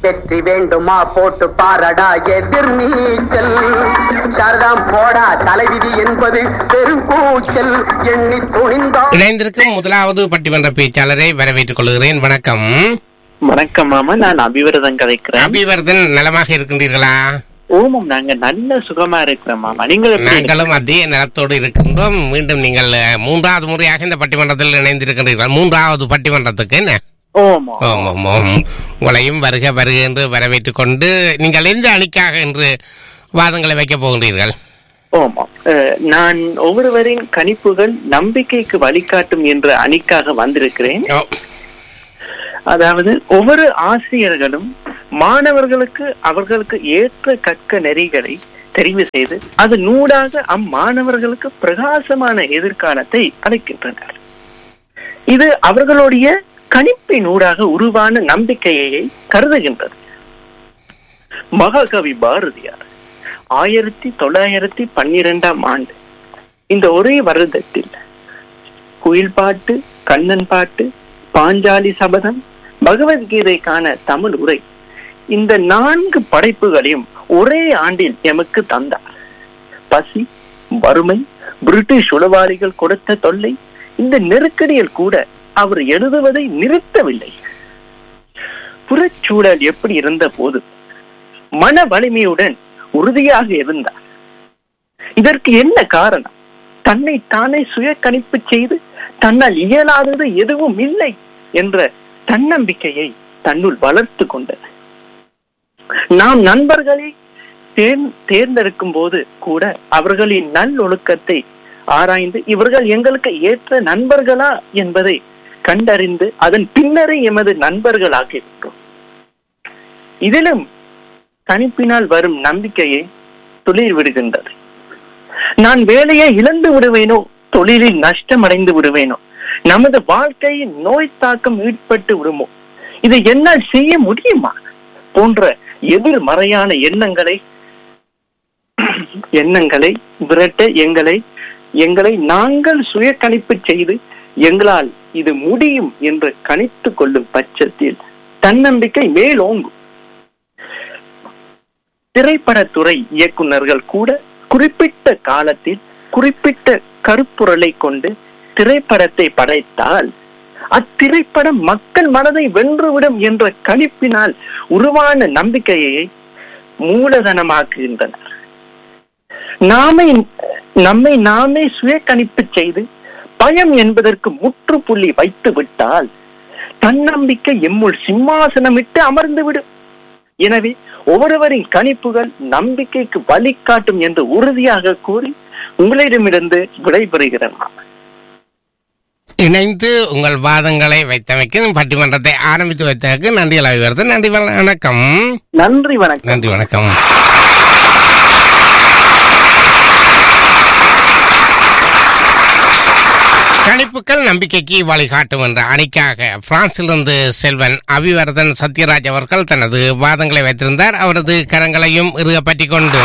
வெற்றி வேண்டுமா போட்டு பாரடா எதிர் நீச்சல் சாரதாம் போடா தலைவிதி என்பது பெருங்கூச்சல் எண்ணி துணிந்தா இணைந்திருக்கும் முதலாவது பட்டிமன்ற பேச்சாளரை வரவேற்றுக் கொள்கிறேன் வணக்கம் வணக்கம் மாமா நான் அபிவிரதம் கதைக்கிறேன் அபிவர்தன் நலமாக இருக்கின்றீர்களா ஓமம் நாங்க நல்ல சுகமா இருக்கிறோம் மாமா நீங்கள் எப்படி நாங்களும் அதே நலத்தோடு இருக்கின்றோம் மீண்டும் நீங்கள் அஹ், மூன்றாவது முறையாக இந்த பட்டிமன்றத்தில் இணைந்திருக்கின்றீர்கள் மூன்றாவது பட்டிமன்றத்துக்கு என்ன ஓமோ ஓம் ஓம் ஓம் உங்களையும் வருக வருக என்று வரவேற்றுக் கொண்டு நீங்கள் எந்த அணிக்காக என்று வாதங்களை வைக்கப் போகின்றீர்கள் ஓமோ அஹ், நான் ஒவ்வொருவரின் கணிப்புகள் நம்பிக்கைக்கு வழிகாட்டும் என்ற அணிக்காக வந்திருக்கிறேன் ஓ, அதாவது ஒவ்வொரு ஆசிரியர்களும் மாணவர்களுக்கு அவர்களுக்கு ஏற்ற கற்க நெறிகளை தெரிவு செய்து அது நூடாக அம்மாணவர்களுக்கு பிரகாசமான எதிர்காலத்தை அளிக்கின்றனர் இது அவர்களுடைய கணிப்பின் ஊடாக உருவான நம்பிக்கையை கருதுகின்றது மகாகவி பாரதியார் ஆயிரத்தி தொள்ளாயிரத்தி பன்னிரெண்டாம் ஆண்டு இந்த ஒரே வருடத்தில் குயில் பாட்டு கண்ணன் பாட்டு பாஞ்சாலி சபதம் பகவத்கீதைக்கான தமிழ் உரை இந்த நான்கு படைப்புகளையும் ஒரே ஆண்டில் எமக்கு தந்தார் பசி வறுமை பிரிட்டிஷ் உளவாளிகள் கொடுத்த தொல்லை இந்த நெருக்கடியில் கூட அவர் எழுதுவதை நிறுத்தவில்லை புறச்சூழல் எப்படி இருந்த போது மன வலிமையுடன் உறுதியாக இருந்தார் இதற்கு என்ன காரணம் தன்னை தானே சுய கணிப்பு செய்து தன்னால் இயலாதது எதுவும் இல்லை என்ற தன்னம்பிக்கையை தன்னுள் வளர்த்து கொண்டது நாம் நண்பர்களை தேர்- தேர்ந்தெடுக்கும் போது கூட அவர்களின் நல்லொழுக்கத்தை ஆராய்ந்து இவர்கள் எங்களுக்கு ஏற்ற நண்பர்களா என்பதை கண்டறிந்து அதன் பின்னரே எமது நண்பர்களாகிவிட்டோம் இதிலும் கணிப்பினால் வரும் நம்பிக்கையை துளிர் விடுகின்றது நான் வேலையை இழந்து விடுவேனோ தொழிலில் நஷ்டம் அடைந்து விடுவேனோ நமது வாழ்க்கையின் நோய் தாக்கம் ஈடுபட்டு விடுமோ இதை என்னால் செய்ய முடியுமா போன்ற எதிர்மறையான எண்ணங்களை எண்ணங்களை விரட்ட எங்களை எங்களை நாங்கள் சுய கணிப்பு செய்து எங்களால் இது முடியும் என்று கணித்துக் கொள்ளும் பட்சத்தில் தன்னம்பிக்கை மேலோங்கும் திரைப்படத்துறை இயக்குனர்கள் கூட குறிப்பிட்ட காலத்தில் குறிப்பிட்ட கருப்பொருளை கொண்டு திரைப்படத்தை படைத்தால் அத்திரைப்படம் மக்கள் மனதை வென்றுவிடும் என்ற கணிப்பினால் உருவான நம்பிக்கையை மூலதனமாக்குகின்றனர் நாமே நம்மை நாமே சுய கணிப்பு செய்து பயம் என்பதற்கு முற்றுப்புள்ளி வைத்து விட்டால் தன்னம்பிக்கை எம்முள் சிம்மாசனமிட்டு அமர்ந்துவிடும் எனவே ஒவ்வொருவரின் கணிப்புகள் நம்பிக்கைக்கு வழிகாட்டும் என்று உறுதியாக கூறி உங்களிடமிருந்து விடைபெறுகிறேன் இணைந்து உங்கள் வாதங்களை வைத்தமைக்கு பட்டிமன்றத்தை ஆரம்பித்து வைத்ததற்கு நன்றி அபிவர்தன் நன்றி வணக்கம் நன்றி வணக்கம் நன்றி வணக்கம் கணிப்புகள் நம்பிக்கைக்கு வழிகாட்டும் என்ற அணிக்காக பிரான்சிலிருந்து செல்வன் அபிவர்தன் சத்யராஜ் அவர்கள் தனது வாதங்களை வைத்திருந்தார் அவரது கரங்களையும் இறுக பற்றிக் கொண்டு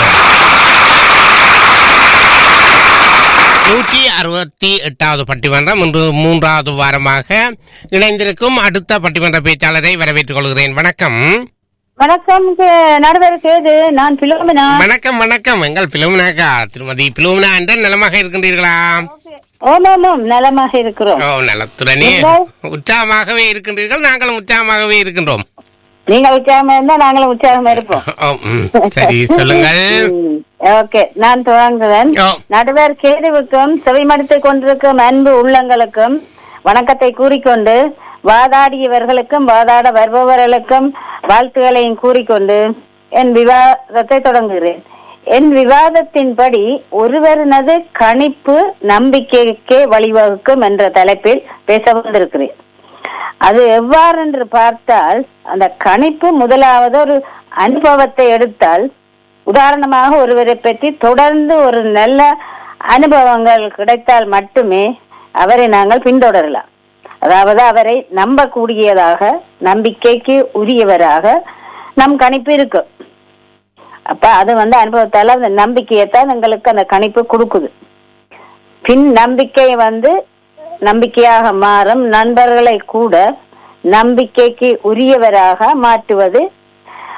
நூற்றி அறுபத்தி எட்டாவது பட்டிமன்றம் இன்று மூன்றாவது வாரமாக இணைந்திருக்கும் அடுத்த பட்டிமன்ற பேச்சாளரை வரவேற்றுக் கொள்கிறேன் வணக்கம் வணக்கம் கே- நடுவர் கேது நான் பிலோமினா வணக்கம் வணக்கம் எங்கள் பிலோமினாக்கா திருமதி பிலோமினா என்ற நலமாக இருக்கின்றீர்களா ஓம் ஓம் ஓம் நலமாக இருக்கிறோம் ஓ நலத்துடனே நீங்கள்? உற்சாகமாகவே இருக்கின்றீர்கள் நாங்களும் உற்சாகமாகவே இருக்கின்றோம் நீங்க உற்சாகமா இருந்தா நாங்களும் உற்சாகமா இருப்போம் ஓ, ம், சரி சொல்லுங்கள் ம், ஓகே நான் தொடங்குகிறேன் ஓ, நடுவர் கேதுவுக்கும் செவிமடுத்துக் கொண்டிருக்கும் அன்பு உள்ளங்களுக்கும் வணக்கத்தை கூறிக்கொண்டு வாதாடியவர்களுக்கும் வாதாட வருபவர்களுக்கும் வாழ்த்துக்களையும் கூறிக்கொண்டு என் விவாதத்தை தொடங்குகிறேன் என் விவாதத்தின்படி ஒருவரினது கணிப்பு நம்பிக்கைக்கே வழிவகுக்கும் என்ற தலைப்பில் பேச வந்திருக்கிறேன் அது எவ்வாறு என்று பார்த்தால் அந்த கணிப்பு முதலாவது ஒரு அனுபவத்தை எடுத்தால் உதாரணமாக ஒருவரை பற்றி தொடர்ந்து ஒரு நல்ல அனுபவங்கள் கிடைத்தால் மட்டுமே அவரை நாங்கள் பின்தொடரலாம் அதாவது அவரை நம்பக்கூடியதாக நம்பிக்கைக்கு உரியவராக நம் கணிப்பு இருக்கும் அப்ப அது வந்து அனுபவத்தால அந்த நம்பிக்கையை தான் எங்களுக்கு அந்த கணிப்பு கொடுக்குது பின் நம்பிக்கை வந்து நம்பிக்கையாக மாறும் நண்பர்களை கூட நம்பிக்கைக்கு உரியவராக மாற்றுவது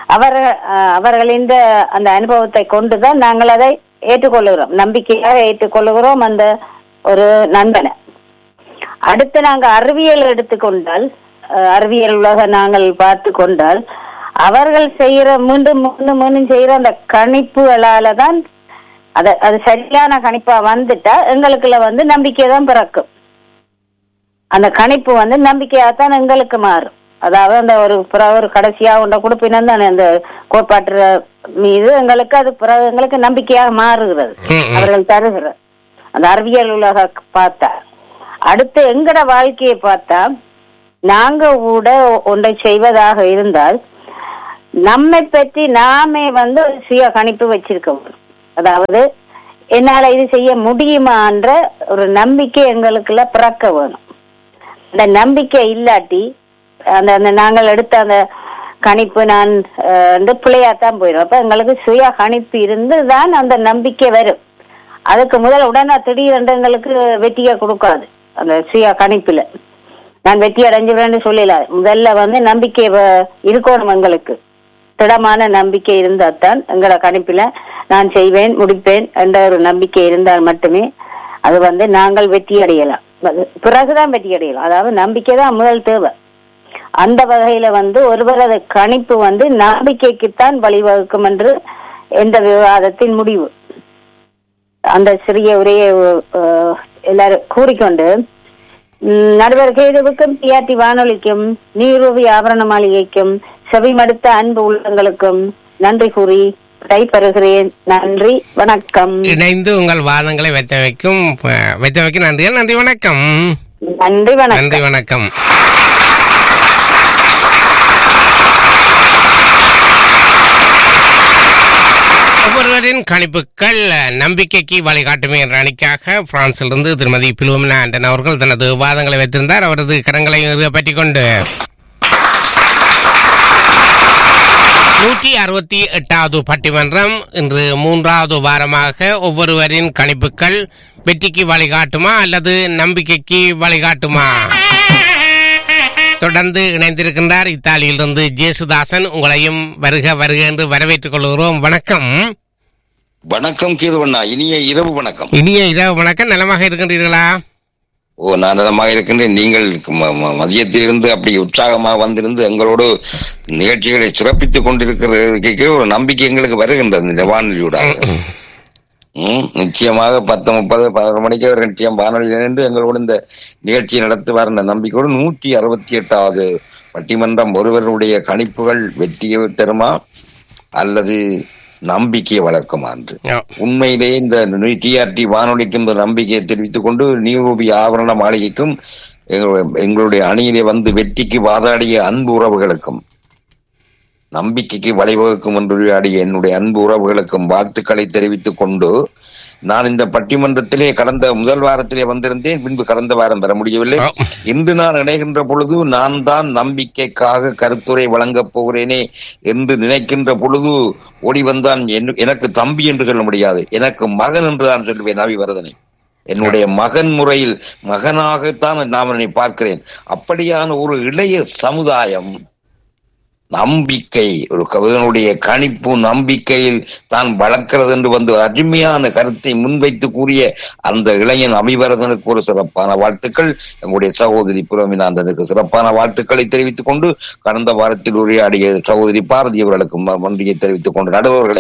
அவர் அஹ், அவர்களின் அந்த அனுபவத்தை கொண்டுதான் நாங்கள் அதை ஏற்றுக்கொள்ளுகிறோம் நம்பிக்கையாக ஏற்றுக்கொள்ளுகிறோம் அந்த ஒரு நண்பனை அடுத்து நாங்க அறிவியல் எடுத்துக்கொண்டால் அஹ், அறிவியல் உலக நாங்கள் பார்த்து கொண்டால் அவர்கள் செய்யற மீண்டும் மீண்டும் மீண்டும் செய்யற அந்த கணிப்புகளால தான் அது அது சரியான கணிப்பா வந்துட்டா எங்களுக்குள்ள வந்து நம்பிக்கை தான் பிறக்கும் அந்த கணிப்பு வந்து நம்பிக்கையாத்தான் எங்களுக்கு மாறும் அதாவது அந்த ஒரு பிறகு ஒரு கடைசியா உண்ட கொடுப்பினம் தானே அந்த கோட்பாட்டு மீது எங்களுக்கு அது பிறகு எங்களுக்கு நம்பிக்கையாக மாறுகிறது ம், ம். அவர்கள் தருகிற அந்த அறிவியல் உலக பார்த்தா அடுத்து எங்கட வாழ்க்கையை பார்த்தா நாங்க கூட ஒன்றை செய்வதாக இருந்தால் நம்மை பற்றி நாமே வந்து ஒரு சுய கணிப்பு வச்சிருக்கோம் அதாவது என்னால இது செய்ய முடியுமான்ற ஒரு நம்பிக்கை எங்களுக்குள்ள பிறக்க வேணும் அந்த நம்பிக்கை இல்லாட்டி அந்த அந்த நாங்கள் எடுத்த அந்த கணிப்பு நான் அஹ், வந்து பிள்ளையாத்தான் போயிடும் அப்ப எங்களுக்கு சுய கணிப்பு இருந்து தான் அந்த நம்பிக்கை வரும் அதுக்கு முதல் உடனே திடீரென்று எங்களுக்கு வெற்றியை கொடுக்காது அந்த சுய கணிப்புல நான் வெற்றி அடைஞ்சுவேன்னு சொல்லல முதல்ல வந்து நம்பிக்கை வ- இருக்கணும் எங்களுக்கு திடமான நம்பிக்கை இருந்தால் தான் எங்களோட கணிப்பில நான் செய்வேன் முடிப்பேன் என்ற ஒரு நம்பிக்கை இருந்தால் மட்டுமே அது வந்து நாங்கள் வெற்றி அடையலாம் அது பிறகுதான் வெற்றி அடையலாம் அதாவது நம்பிக்கை தான் முதல் தேவை அந்த வகையில வந்து ஒருவரது கணிப்பு வந்து நம்பிக்கைக்குத்தான் வழிவகுக்கும் என்று எந்த விவாதத்தின் முடிவு அந்த சிறிய உரையை அஹ், எல்லாரும் கூறிக்கொண்டு ம், நடுவர் கேதுவுக்கும் டிஆர்டி வானொலிக்கும் நீரூவி ஆபரண மாளிகைக்கும் செவிமடுத்த அன்பு உள்ளங்களுக்கும் நன்றி கூறி கைப்பறுகிறேன் நன்றி வணக்கம் இணைந்து உங்கள் வாதங்களை வைத்த வைக்கும் அஹ், வைத்த வைக்கும் நன்றிகள் நன்றி வணக்கம் நன்றி வணக்கம் நன்றி வணக்கம் ஒவ்வொருவரின் கணிப்புகள் அஹ், நம்பிக்கைக்கு வழிகாட்டுமே என்ற அணிக்காக பிரான்சிலிருந்து திருமதி பிலுமினா ஆண்டன் அவர்கள் தனது வாதங்களை வைத்திருந்தார் அவரது கரங்களை பற்றி கொண்டு நூற்றி அறுபத்தி எட்டாவது பட்டிமன்றம் இன்று மூன்றாவது வாரமாக ஒவ்வொருவரின் கணிப்புகள் வெற்றிக்கு வழிகாட்டுமா அல்லது நம்பிக்கைக்கு வழிகாட்டுமா தொடர்ந்து இணைந்திருக்கின்றார் இத்தாலியிலிருந்து ஜேசுதாசன் உங்களையும் வருக வருக என்று வரவேற்றுக் கொள்கிறோம் வணக்கம் வணக்கம் கீதுவண்ணா இனிய இரவு வணக்கம் இனிய இரவு வணக்கம் நலமாக இருக்கின்றீர்களா ஓ நான் நலமாக இருக்கின்றேன் நீங்கள் ம- ம- மதியத்திலிருந்து அப்படி உற்சாகமாக வந்திருந்து எங்களோடு நிகழ்ச்சிகளை சிறப்பித்துக் கொண்டிருக்கிறதுக்கு ஒரு நம்பிக்கை எங்களுக்கு வருகின்றது இந்த வானொலியூடாக ம், நிச்சயமாக பத்து முப்பது பதினொரு மணிக்கு ஒரு நிச்சயம் வானொலியில் நின்று எங்களோடு இந்த நிகழ்ச்சி நடத்துவார் என்ற நம்பிக்கையோடு நூற்றி அறுபத்தி எட்டாவது பட்டிமன்றம் ஒருவருடைய கணிப்புகள் வெற்றியை தருமா அல்லது நம்பிக்கையை வளர்க்குமா என்று ஓ, உண்மையிலே இந்த டிஆர்டி வானொலிக்கும் இந்த நம்பிக்கையை தெரிவித்துக் கொண்டு நீரூபி ஆபரண மாளிகைக்கும் எங்களுடைய- எங்களுடைய அணியிலே வந்து வெற்றிக்கு வாதாடிய அன்பு உறவுகளுக்கும் நம்பிக்கைக்கு வழிவகுக்கும் என்று ஆடிய என்னுடைய அன்பு உறவுகளுக்கும் வாழ்த்துக்களை தெரிவித்துக் கொண்டு நான் இந்த பட்டிமன்றத்திலே கடந்த முதல் வாரத்திலே வந்திருந்தேன் பின்பு கடந்த வாரம் வர முடியவில்லை ஓ. இன்று நான் இணைகின்ற பொழுது நான் தான் நம்பிக்கைக்காக கருத்துரை வழங்கப் போகிறேனே என்று நினைக்கின்ற பொழுது ஓடி வந்தான் என்- எனக்கு தம்பி என்று சொல்ல முடியாது எனக்கு மகன் என்று தான் சொல்லுவேன் அவிவரதனை என்னுடைய மகன் முறையில் மகனாகத்தான் நான் அவனை பார்க்கிறேன் அப்படியான ஒரு இளைய சமுதாயம் நம்பிக்கை ஒரு கவிதனுடைய கணிப்பு நம்பிக்கையில் தான் வளர்க்கிறது என்று வந்து அருமையான கருத்தை முன்வைத்து கூறிய அந்த இளைஞன் அபிவரதனுக்கு ஒரு சிறப்பான வாழ்த்துக்கள் எங்களுடைய சகோதரி புரமினாந்தனுக்கு சிறப்பான வாழ்த்துக்களை தெரிவித்துக் கொண்டு கடந்த வாரத்தில் உரையாடிய சகோதரி பாரதி அவர்களுக்கு ம- நன்றியை தெரிவித்துக் கொண்டு நடுவர்களே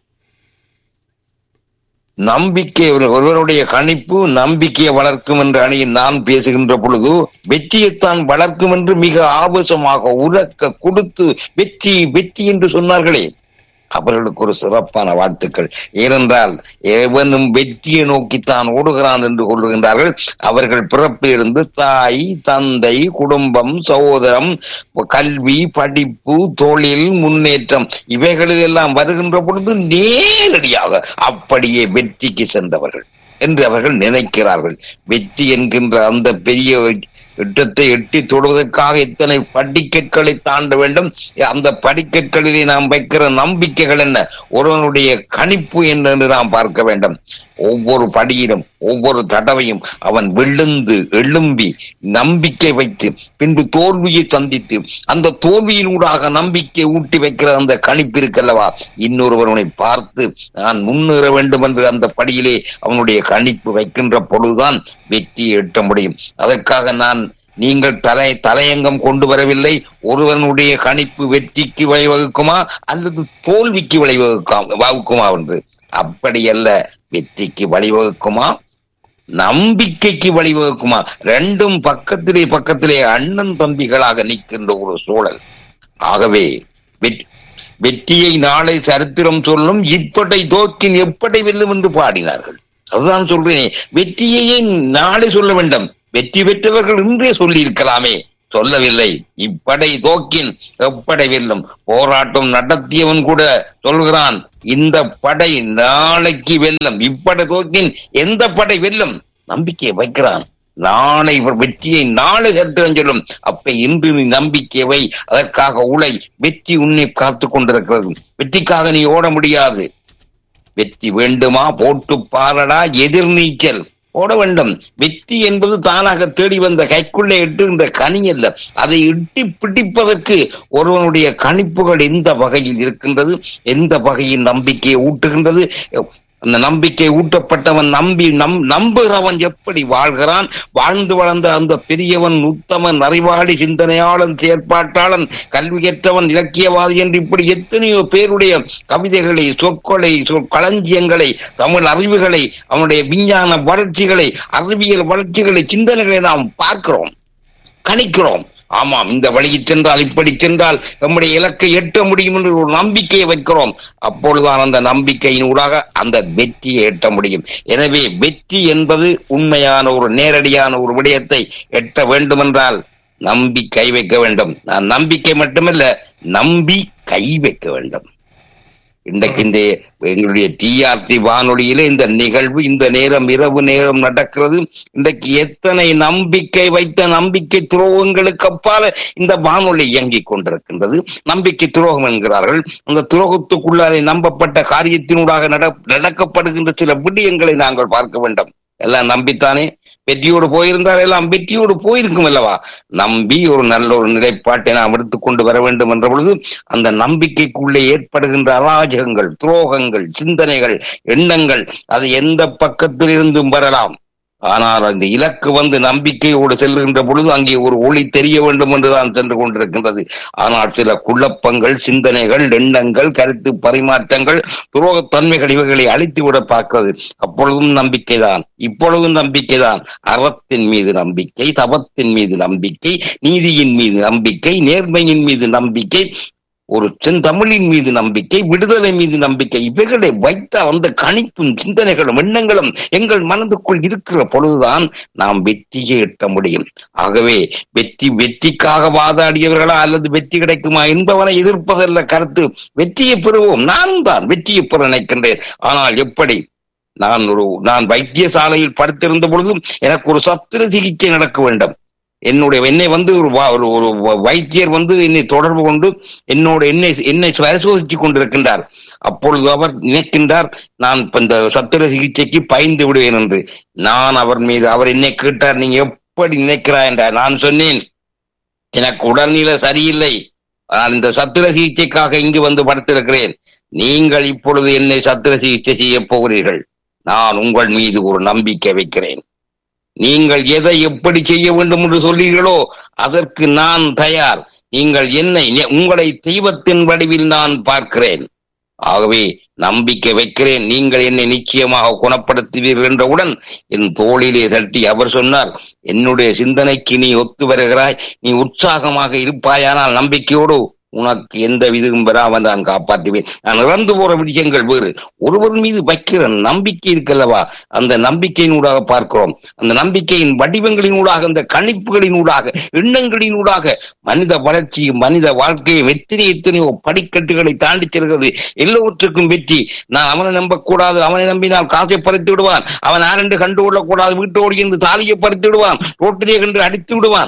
நம்பிக்கை ஒரு- ஒருவருடைய கணிப்பு நம்பிக்கையை வளர்க்கும் என்ற அணியில் நான் பேசுகின்ற பொழுது வெற்றியைத்தான் வளர்க்கும் என்று மிக ஆபாசமாக உறக்க கொடுத்து வெற்றி வெற்றி என்று சொன்னார்களே அவர்களுக்கு ஒரு சிறப்பான வாழ்த்துக்கள் ஏனென்றால் எவனும் வெற்றியை நோக்கித்தான் ஓடுகிறான் என்று கொள்ளுகின்றார்கள் அவர்கள் பிறப்பிலிருந்து தாய் தந்தை குடும்பம் சகோதரம் கல்வி படிப்பு தொழில் முன்னேற்றம் இவைகளில் எல்லாம் வருகின்ற பொழுது நேரடியாக அப்படியே வெற்றிக்கு சென்றவர்கள் என்று அவர்கள் நினைக்கிறார்கள் வெற்றி என்கின்ற அந்த பெரிய திட்டத்தை எட்டி தொடுவதற்காக எத்தனை படிக்கற்களை தாண்ட வேண்டும் அந்த படிக்கற்களிலே நாம் வைக்கிற நம்பிக்கைகள் என்ன ஒருவனுடைய கணிப்பு என்ன என்று நாம் பார்க்க வேண்டும் ஒவ்வொரு படியிலும் ஒவ்வொரு தடவையும் அவன் விழுந்து எழும்பி நம்பிக்கை வைத்து பின்பு தோல்வியை சந்தித்து அந்த தோல்வியினூடாக நம்பிக்கை ஊட்டி வைக்கிற அந்த கணிப்பு இருக்கல்லவா இன்னொருவனை பார்த்து நான் முன்னேற வேண்டும் என்று அந்த படியிலே அவனுடைய கணிப்பு வைக்கின்ற பொழுதுதான் வெற்றியை எட்ட முடியும் அதற்காக நான் நீங்கள் தலை தலையங்கம் கொண்டு வரவில்லை ஒருவனுடைய கணிப்பு வெற்றிக்கு வழிவகுக்குமா அல்லது தோல்விக்கு வழிவகுக்கா வகுக்குமா என்று அப்படி அல்ல வெற்றிக்கு வழிவகுக்குமா நம்பிக்கைக்கு வழிவகுக்குமா ரெண்டும் பக்கத்திலே பக்கத்திலே அண்ணன் தம்பிகளாக நிற்கின்ற ஒரு சூழல் ஆகவே வெற்- வெற்றியை நாளை சரித்திரம் சொல்லும் இப்படை தோக்கின் எப்படை வெல்லும் என்று பாடினார்கள் அதுதான் சொல்றேன் வெற்றியையே நாளை சொல்ல வேண்டும் வெற்றி பெற்றவர்கள் இன்றே சொல்லி இருக்கலாமே சொல்லவில்லை இப்படை தோக்கின் எப்படை வெல்லும் போராட்டம் நடத்தியவன் கூட சொல்கிறான் இந்த படை நாளைக்கு வெல்லும் இப்படை தோக்கின் எந்த படை வெல்லும் நம்பிக்கையை வைக்கிறான் நாளை இவர் வெற்றியை நாளை சரித்திரம் சொல்லும் அப்ப இன்று நீ நம்பிக்கை வை அதற்காக உழை வெற்றி உன்னை காத்து கொண்டிருக்கிறது வெற்றிக்காக நீ ஓட முடியாது வெற்றி வேண்டுமா போட்டு பாரடா எதிர்நீச்சல் ஓட வேண்டும் வெற்றி என்பது தானாக தேடி வந்த கைக்குள்ளே இட்டுகின்ற கனி அல்ல அதை இட்டி பிடிப்பதற்கு ஒருவனுடைய கணிப்புகள் எந்த வகையில் இருக்கின்றது எந்த வகையில் நம்பிக்கையை ஊட்டுகின்றது அந்த நம்பிக்கை ஊட்டப்பட்டவன் நம்பி நம் நம்புகிறவன் எப்படி வாழ்கிறான் வாழ்ந்து வளர்ந்த அந்த பெரியவன் உத்தமன் அறிவாளி சிந்தனையாளன் செயற்பாட்டாளன் கல்வி கற்றவன் இலக்கியவாதி என்று இப்படி எத்தனையோ பேருடைய கவிதைகளை சொற்களை சொற்களஞ்சியங்களை தமிழ் அறிவுகளை அவனுடைய விஞ்ஞான வளர்ச்சிகளை அறிவியல் வளர்ச்சிகளை சிந்தனைகளை நாம் பார்க்கிறோம் கணிக்கிறோம் ஆமாம் இந்த வழியில் சென்றால் இப்படி சென்றால் நம்முடைய இலக்கை எட்ட முடியும் என்று ஒரு நம்பிக்கையை வைக்கிறோம் அப்பொழுதுதான் அந்த நம்பிக்கையின் ஊடாக அந்த வெற்றியை எட்ட முடியும் எனவே வெற்றி என்பது உண்மையான ஒரு நேரடியான ஒரு விடயத்தை எட்ட வேண்டுமென்றால் நம்பி கை வைக்க வேண்டும் நான் நம்பிக்கை மட்டுமல்ல நம்பி கை வைக்க வேண்டும் இன்றைக்கு இந்த எங்களுடைய டிஆர்டி வானொலியிலே இந்த நிகழ்வு இந்த நேரம் இரவு நேரம் நடக்கிறது இன்றைக்கு எத்தனை நம்பிக்கை வைத்த நம்பிக்கை துரோகங்களுக்கு அப்பால இந்த வானொலி இயங்கிக் கொண்டிருக்கின்றது நம்பிக்கை துரோகம் என்கிறார்கள் அந்த துரோகத்துக்குள்ளாலே நம்பப்பட்ட காரியத்தினூடாக நட நடக்கப்படுகின்ற சில விடயங்களை நாங்கள் பார்க்க வேண்டும் எல்லாம் நம்பித்தானே வெற்றியோடு போயிருந்தால் எல்லாம் வெற்றியோடு போயிருக்கும் அல்லவா நம்பி ஒரு நல்ல ஒரு நிலைப்பாட்டை நாம் எடுத்துக்கொண்டு வர வேண்டும் என்ற பொழுது அந்த நம்பிக்கைக்குள்ளே ஏற்படுகின்ற அராஜகங்கள் துரோகங்கள் சிந்தனைகள் எண்ணங்கள் அது எந்த பக்கத்தில் இருந்தும் வரலாம் ஆனால் அந்த இலக்கு வந்து நம்பிக்கையோடு செல்கின்ற பொழுது அங்கே ஒரு ஒளி தெரிய வேண்டும் என்றுதான் சென்று கொண்டிருக்கின்றது ஆனால் சில குழப்பங்கள் சிந்தனைகள் எண்ணங்கள் கருத்து பரிமாற்றங்கள் துரோகத்தன்மைகள் இவைகளை அழித்து விட பார்க்கிறது அப்பொழுதும் நம்பிக்கைதான் இப்பொழுதும் நம்பிக்கைதான் அறத்தின் மீது நம்பிக்கை தவத்தின் மீது நம்பிக்கை நீதியின் மீது நம்பிக்கை நேர்மையின் மீது நம்பிக்கை ஒரு செந்தமிழின் மீது நம்பிக்கை விடுதலை மீது நம்பிக்கை இவைகளை வைத்த அந்த கணிப்பும் சிந்தனைகளும் எண்ணங்களும் எங்கள் மனதுக்குள் இருக்கிற பொழுதுதான் நாம் வெற்றியை எட்ட முடியும் ஆகவே வெற்றி வெற்றிக்காக வாதாடியவர்களா அல்லது வெற்றி கிடைக்குமா என்பவனை எதிர்ப்பதல்ல கருத்து வெற்றியை பெறுவோம் நான் தான் வெற்றியை பெற நினைக்கின்றேன் ஆனால் எப்படி நான் ஒரு நான் வைத்தியசாலையில் படுத்திருந்த பொழுதும் எனக்கு ஒரு சத்திர சிகிச்சை நடக்க வேண்டும் என்னுடைய என்னை வந்து ஒரு வா- ஒரு ஒரு வைத்தியர் வந்து என்னை தொடர்பு கொண்டு என்னோட என்னை என்னை பரிசோதித்து கொண்டிருக்கின்றார் அப்பொழுது அவர் நினைக்கின்றார் நான் இப்ப இந்த சத்திர சிகிச்சைக்கு பயந்து விடுவேன் என்று நான் அவர் மீது அவர் என்னை கேட்டார் நீங்க எப்படி நினைக்கிறாய் என்றார் நான் சொன்னேன் எனக்கு உடல்நிலை சரியில்லை நான் இந்த சத்திர சிகிச்சைக்காக இங்கு வந்து படுத்திருக்கிறேன் நீங்கள் இப்பொழுது என்னை சத்திர சிகிச்சை செய்ய போகிறீர்கள் நான் உங்கள் மீது ஒரு நம்பிக்கை வைக்கிறேன் நீங்கள் எதை எப்படி செய்ய வேண்டும் என்று சொல்றீர்களோ அதற்கு நான் தயார் நீங்கள் என்னை உங்களை தெய்வத்தின் வடிவில் நான் பார்க்கிறேன் ஆகவே நம்பிக்கை வைக்கிறேன் நீங்கள் என்னை நிச்சயமாக குணப்படுத்துவீர்கள் என்றவுடன் என் தோளிலே தட்டி அவர் சொன்னார் என்னுடைய சிந்தனைக்கு நீ ஒத்து வருகிறாய் நீ உற்சாகமாக இருப்பாயானால் நம்பிக்கையோடு உனக்கு எந்த விதமும் வராமல் நான் காப்பாற்றுவேன் நான் இறந்து போற விஷயங்கள் வேறு ஒருவர் மீது வைக்கிற நம்பிக்கை இருக்கல்லவா அந்த நம்பிக்கையினூடாக பார்க்கிறோம் அந்த நம்பிக்கையின் வடிவங்களினூடாக அந்த கணிப்புகளினூடாக எண்ணங்களினூடாக மனித வளர்ச்சியும் மனித வாழ்க்கையும் எத்தனை எத்தனையோ படிக்கட்டுகளை தாண்டி செல்கிறது எல்லோருக்கும் வெற்றி நான் அவனை நம்பக்கூடாது அவனை நம்பினால் காசை பறித்து விடுவான் அவன் யாரென்று கண்டு கொள்ளக்கூடாது வீட்டோடு இருந்து தாலியை பறித்து விடுவான் ரோட்டிலே கண்டு அடித்து விடுவான்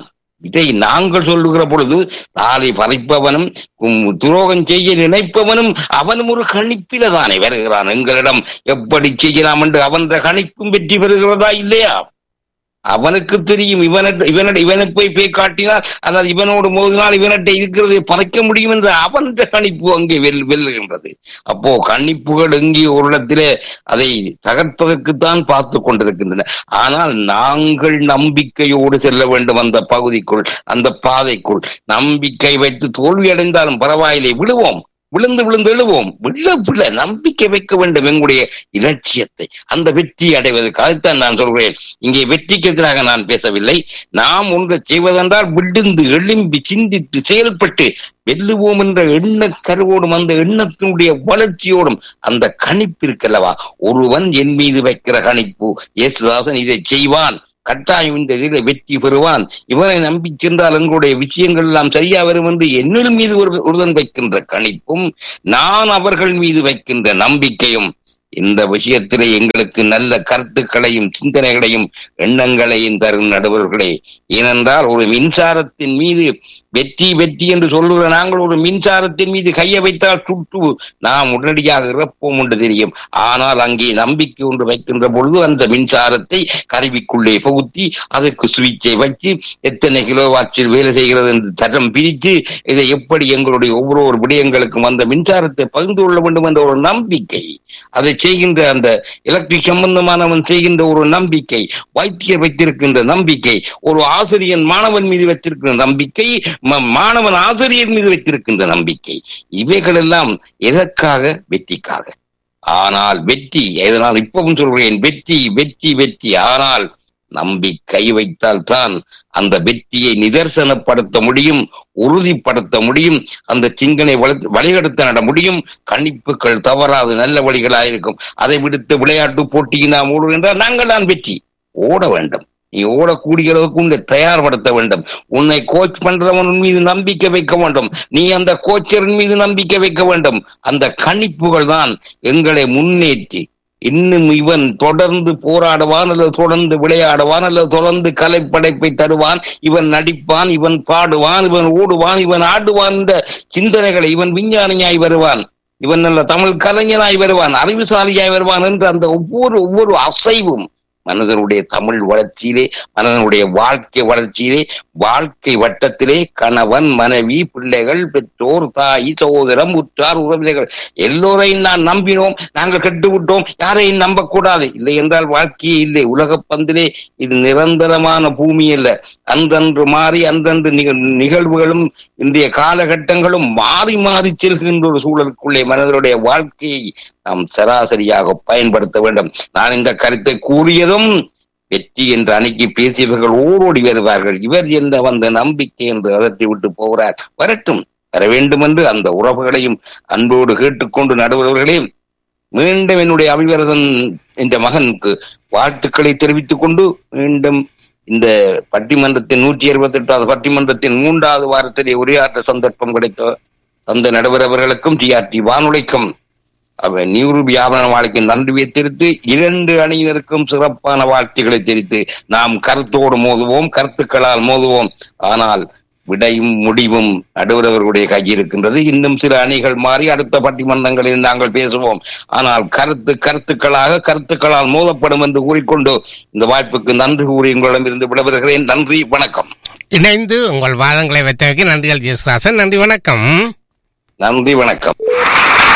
இதை நாங்கள் சொல்லுகிற பொழுது தாலி பறிப்பவனும் உம், துரோகம் செய்ய நினைப்பவனும் அவனும் ஒரு கணிப்பில தானே வருகிறான் எங்களிடம் எப்படி செய்யலாம் என்று அவன் கணிப்பும் வெற்றி பெறுகிறதா இல்லையா அவனுக்கு தெரியும் இவனிட இவனிட இவனை போய் போய் காட்டினால் அதாவது இவனோடு மோதினால் இவனிட்ட இருக்கிறதை பறைக்க முடியும் என்ற அவன் கணிப்பு அங்கே வெல் வெல்லுகின்றது அப்போ கணிப்புகள் எங்கே ஒரு இடத்திலே அதை தகர்ப்பதற்குத்தான் பார்த்து கொண்டிருக்கின்றன ஆனால் நாங்கள் நம்பிக்கையோடு செல்ல வேண்டும் அந்த பகுதிக்குள் அந்த பாதைக்குள் நம்பிக்கை வைத்து தோல்வி அடைந்தாலும் பரவாயில்லை விழுவோம் விழுந்து விழுந்து எழுவோம் விழ விழ நம்பிக்கை வைக்க வேண்டும் எங்களுடைய இலட்சியத்தை அந்த வெற்றி அடைவதற்காகத்தான் நான் சொல்கிறேன் இங்கே வெற்றிக்கு எதிராக நான் பேசவில்லை நாம் ஒன்றை செய்வதென்றால் விழுந்து எழும்பி சிந்தித்து செயல்பட்டு வெல்லுவோம் என்ற எண்ண கருவோடும் அந்த எண்ணத்தினுடைய வளர்ச்சியோடும் அந்த கணிப்பு இருக்கல்லவா ஒருவன் என் மீது வைக்கிற கணிப்பு இயேசுதாசன் இதை செய்வான் கட்டாயம் இந்த இதில் வெற்றி பெறுவான் இவனை நம்பி சென்றால் எங்களுடைய விஷயங்கள் எல்லாம் சரியா வரும் என்று என்னில் மீது ஒரு ஒருவன் வைக்கின்ற கணிப்பும் நான் அவர்கள் மீது வைக்கின்ற நம்பிக்கையும் இந்த விஷயத்திலே எங்களுக்கு நல்ல கருத்துக்களையும் சிந்தனைகளையும் எண்ணங்களையும் தரும் நடுவர்களே ஏனென்றால் ஒரு மின்சாரத்தின் மீது வெற்றி வெற்றி என்று சொல்லுகிற நாங்கள் ஒரு மின்சாரத்தின் மீது கையை வைத்தால் சுட்டு நாம் உடனடியாக இறப்போம் என்று தெரியும் ஆனால் அங்கே நம்பிக்கை ஒன்று வைக்கின்ற பொழுது அந்த மின்சாரத்தை கருவிக்குள்ளே புகுத்தி அதற்கு சுவிட்சை வச்சு எத்தனை கிலோ வாட்சில் வேலை செய்கிறது என்று தரம் பிரித்து இதை எப்படி எங்களுடைய ஒவ்வொரு விடயங்களுக்கும் அந்த மின்சாரத்தை பகிர்ந்து கொள்ள வேண்டும் என்ற ஒரு நம்பிக்கை அதை செய்கின்ற அந்த எலக்ட்ரிக் சம்பந்தமானவன் செய்கின்ற ஒரு நம்பிக்கை வைத்தியர் வைத்திருக்கின்ற நம்பிக்கை ஒரு ஆசிரியன் மாணவன் மீது வைத்திருக்கின்ற நம்பிக்கை ம- மாணவன் ஆசிரியர் மீது வைத்திருக்கின்ற நம்பிக்கை இவைகள் எல்லாம் எதற்காக வெற்றிக்காக ஆனால் வெற்றி எதனால் இப்பவும் சொல்கிறேன் வெற்றி வெற்றி வெற்றி ஆனால் நம்பிக்கை வைத்தால் தான் அந்த வெற்றியை நிதர்சனப்படுத்த முடியும் உறுதிப்படுத்த முடியும் அந்த சிந்தனை வள- வழிகெடுத்து நட முடியும் கணிப்புகள் தவறாது நல்ல வழிகளாயிருக்கும் அதை விடுத்து விளையாட்டு போட்டிக்கு நாம் ஓடுவோம் என்றால் நாங்கள் தான் வெற்றி ஓட வேண்டும் நீ ஓடக்கூடிய அளவுக்கு உன்னை தயார்படுத்த வேண்டும் உன்னை கோச் பண்றவன் மீது நம்பிக்கை வைக்க வேண்டும் நீ அந்த கோச்சரின் மீது நம்பிக்கை வைக்க வேண்டும் அந்த கணிப்புகள் தான் எங்களை முன்னேற்றி இன்னும் இவன் தொடர்ந்து போராடுவான் அல்லது தொடர்ந்து விளையாடுவான் அல்லது தொடர்ந்து கலைப்படைப்பை தருவான் இவன் நடிப்பான் இவன் பாடுவான் இவன் ஓடுவான் இவன் ஆடுவான் என்ற சிந்தனைகளை இவன் விஞ்ஞானியாய் வருவான் இவன் நல்ல தமிழ் கலைஞனாய் வருவான் அறிவுசாலியாய் வருவான் என்ற அந்த ஒவ்வொரு ஒவ்வொரு அசைவும் மனிதனுடைய தமிழ் வளர்ச்சியிலே மனிதனுடைய வாழ்க்கை வளர்ச்சியிலே வாழ்க்கை வட்டத்திலே கணவன் மனைவி பிள்ளைகள் பெற்றோர் தாய் சகோதரம் உற்றார் உறவினர்கள் எல்லோரையும் நான் நம்பினோம் நாங்கள் கெட்டு விட்டோம் யாரையும் நம்பக்கூடாது இல்லை என்றால் வாழ்க்கையே இல்லை உலக பந்திலே இது நிரந்தரமான பூமி அல்ல அன்றன்று மாறி அன்றன்று நிக- நிகழ்வுகளும் இன்றைய காலகட்டங்களும் மாறி மாறி செல்கின்ற ஒரு சூழலுக்குள்ளே மனிதனுடைய வாழ்க்கையை நாம் சராசரியாக பயன்படுத்த வேண்டும் நான் இந்த கருத்தை கூறியதும் வெற்றி என்று அன்னைக்கு பேசியவர்கள் ஓடோடி வருவார்கள் இவர் என்ற வந்த நம்பிக்கை என்று அதட்டி விட்டு போகிறார் வரட்டும் வர வேண்டும் என்று அந்த உறவுகளையும் அன்போடு கேட்டுக்கொண்டு நடுவர்களே மீண்டும் என்னுடைய அபிவரதன் என்ற மகனுக்கு வாழ்த்துக்களை தெரிவித்துக் கொண்டு மீண்டும் இந்த பட்டிமன்றத்தின் நூற்றி அறுபத்தி எட்டாவது பட்டிமன்றத்தின் மூன்றாவது வாரத்திலே உரையாற்ற சந்தர்ப்பம் கிடைத்த தந்த நடுவர் அவர்களுக்கும் டிஆர்டி வானொலிக்கும் அவன் நியூரு வியாபார வாழ்க்கை நன்றியை தெரிவித்து இரண்டு அணியினருக்கும் சிறப்பான வாழ்த்துக்களை தெரிவித்து நாம் கருத்தோடு மோதுவோம் கருத்துக்களால் மோதுவோம் ஆனால் விடையும் முடிவும் நடுவர் அவர்களுடைய கையில் இருக்கின்றது இன்னும் சில அணிகள் மாறி அடுத்த பட்டிமன்றங்களில் நாங்கள் பேசுவோம் ஆனால் கருத்து கருத்துக்களாக கருத்துக்களால் மோதப்படும் என்று கூறிக்கொண்டு இந்த வாய்ப்புக்கு நன்றி கூறி உங்களிடமிருந்து விடைபெறுகிறேன் நன்றி வணக்கம் இணைந்து உங்கள் வாதங்களை வைத்தமைக்கு நன்றிகள் ஜெயசுதாசன் நன்றி வணக்கம் நன்றி வணக்கம்